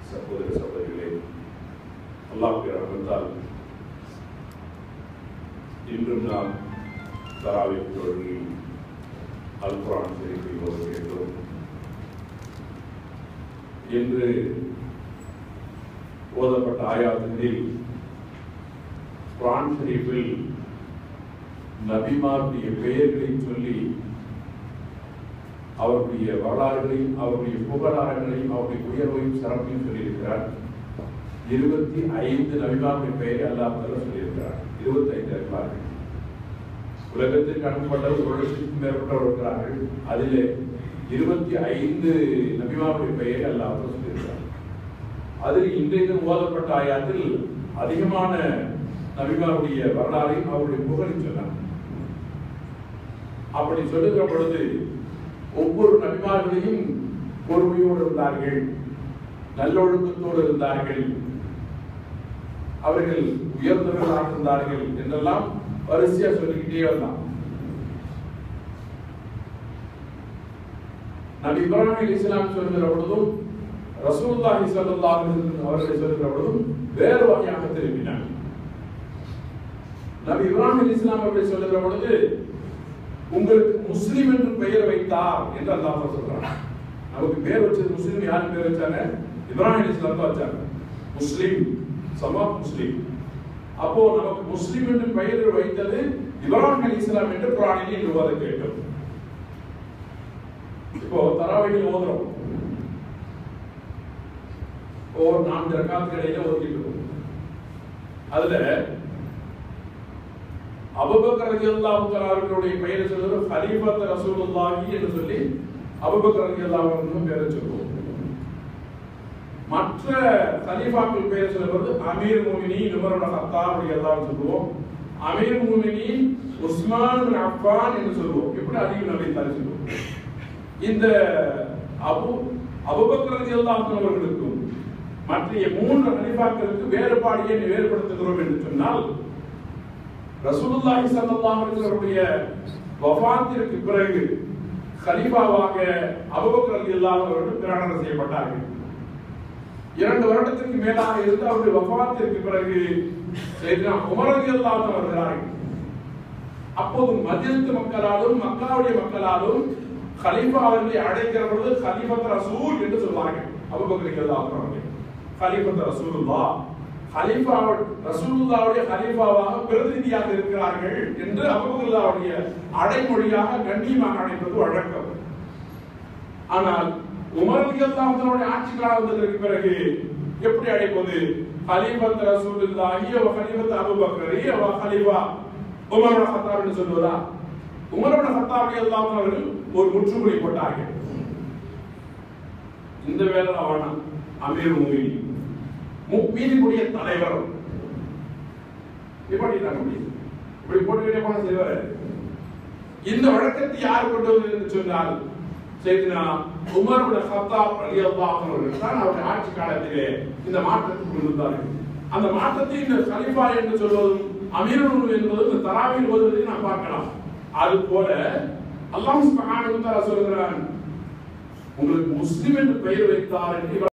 சகோதர சகோதரிகளே அல்லாஹ்வுடைய ரஹ்மத்தால் இன்றும் நாம் தராவி தொழில் அல் குரான் ஷெரீஃபை ஓதுகின்றோம் என்று ஓதப்பட்ட ஆயாதத்தில் குரான் ஷெரீஃபில் நபிமாருடைய பெயர்களை சொல்லி அவருடைய வரலாறுகளையும் அவருடைய புகழாரங்களையும் அவருடைய உயர்வையும் சிறப்பையும் சொல்லியிருக்கிறார் இருபத்தி ஐந்து நபிமாருடைய பெயரை அல்லாஹ் முதல்ல சொல்லியிருக்கிறார் இருபத்தி ஐந்து நபிமார்கள் உலகத்திற்கு அனுப்பப்பட்ட ஒரு லட்சத்துக்கும் மேற்பட்டவர் இருக்கிறார்கள் அதிலே இருபத்தி ஐந்து நபிமாருடைய பெயரை அல்லாஹ் முதல்ல சொல்லியிருக்கிறார் அதில் இன்றைக்கு ஓதப்பட்ட ஆயாத்தில் அதிகமான நபிமாருடைய வரலாறையும் அவருடைய புகழையும் சொன்னார் அப்படி சொல்லுகிற பொழுது ஒவ்வொரு நபிமார்களையும் பொறுமையோடு இருந்தார்கள் நல்லொழுக்கத்தோடு இருந்தார்கள் அவர்கள் உயர்ந்தவர்களாக இருந்தார்கள் என்றெல்லாம் வரிசையா சொல்லிக்கிட்டே வந்தான் நபி இப்ராஹிம் அலி இஸ்லாம் சொல்லுகிற பொழுதும் ரசூலுல்லாஹி ஸல்லல்லாஹு அலைஹி வஸல்லம் அவர்களை சொல்லுகிற பொழுதும் வேறு வகையாக திரும்பினார் நபி இப்ராஹிம் அலி இஸ்லாம் அவர்களை சொல்லுகிற பொழுது உங்களுக்கு முஸ்லிம் என்று பெயர் வைத்தார் என்று அல்லாஹ் சொல்றான் நமக்கு பேர் வச்சது முஸ்லிம் யாரு பேர் வச்சாங்க இப்ராஹிம் அலி இஸ்லாம் தான் வச்சாங்க முஸ்லிம் சமா முஸ்லிம் அப்போ நமக்கு முஸ்லிம் என்று பெயர் வைத்தது இப்ராஹிம் அலி இஸ்லாம் என்று குரானில் இன்று ஓத கேட்டோம் இப்போ தராவையில் ஓதுறோம் ஒவ்வொரு நான்கு ரக்காத்துக்கு இடையில ஓதிட்டு இருக்கோம் அதுல அபுபக்கர் ரலியல்லாஹு தஆலா அவர்களுடைய பெயரை சொல்றது ஹலீஃபத் ரசூலுல்லாஹி என்று சொல்லி அபுபக்கர் ரலியல்லாஹு அன்ஹு பெயரை சொல்லுவோம் மற்ற ஹலீஃபாக்கள் பெயரை சொல்வது அமீர் முஃமினீன் உமர் இப்னு கத்தாப் ரலியல்லாஹு சொல்லுவோம் அமீர் முஃமினீன் உஸ்மான் இப்னு அஃபான் என்று சொல்லுவோம் இப்படி அதிகம் நபி தாரி சொல்லுவோம் இந்த அபு அபுபக்கர் ரலியல்லாஹு அன்ஹு அவர்களுக்கும் மற்ற மூன்று ஹலீஃபாக்களுக்கு வேறுபாடு ஏன் வேறுபடுத்துகிறோம் என்று சொன்னால் ரசூலுல்லாஹி ஸல்லல்லாஹு அலைஹி வஸல்லம் வஃபாத்திற்கு பிறகு கலீஃபாவாக அபூபக்கர் ரலியல்லாஹு அவர்கள் பிரகடனம் செய்யப்பட்டார்கள் இரண்டு வருடத்திற்கு மேலாக இருந்து அவருடைய வஃபாத்திற்கு பிறகு சையத்னா உமர் ரலியல்லாஹு அன்ஹு வருகிறார்கள் அப்போது மதியத்து மக்களாலும் மக்காவுடைய மக்களாலும் கலீஃபா அவர்களை அழைக்கிற பொழுது கலீஃபத் ரசூல் என்று சொல்வார்கள் அபூபக்கர் ரலியல்லாஹு அவர்கள் கலீஃபத் ரசூலுல்லாஹ் ஹலீஃபா ரசூலுல்லாவுடைய ஹலீஃபாவாக பிரதிநிதியாக இருக்கிறார்கள் என்று அபுல்லாவுடைய அடைமொழியாக கண்ணியமாக அழைப்பது வழக்கம் ஆனால் உமர் அலியல்லாஹுடைய ஆட்சி காலம் வந்ததற்கு பிறகு எப்படி அழைப்பது ஹலீஃபத் ரசூலுல்லாஹி அவ ஹலீஃபத் அபூபக்கரி அவ ஹலீஃபா உமர் ஹத்தாப் என்று சொல்வதா உமர் ஹத்தாப் ரலியல்லாஹு அவர்கள் ஒரு முற்றுப்புள்ளி போட்டார்கள் இந்த வேலை அவனா அமீர் மூமினி முக்மீனுடைய தலைவர் இப்படி நாங்க முடியும் இப்படி போட்டுக்கிட்டே போன செய்வாரு இந்த வழக்கத்தை யார் கொண்டு வந்து என்று சொன்னால் செய்தினா உமர் ஹத்தாப் ரலியல்லாஹு அவர்கள் தான் அவருடைய ஆட்சி காலத்திலே இந்த மாற்றத்தை கொண்டு வந்தார்கள் அந்த மாற்றத்தை இந்த கலிஃபா என்று சொல்வதும் அமீருல் என்பதும் இந்த தராவில் ஓதுவதை நாம் பார்க்கலாம் அது போல அல்லாஹ் சுப்ஹானஹு வ தஆலா சொல்கிறான் உங்களுக்கு முஸ்லிம் என்று பெயர் வைத்தார் என்று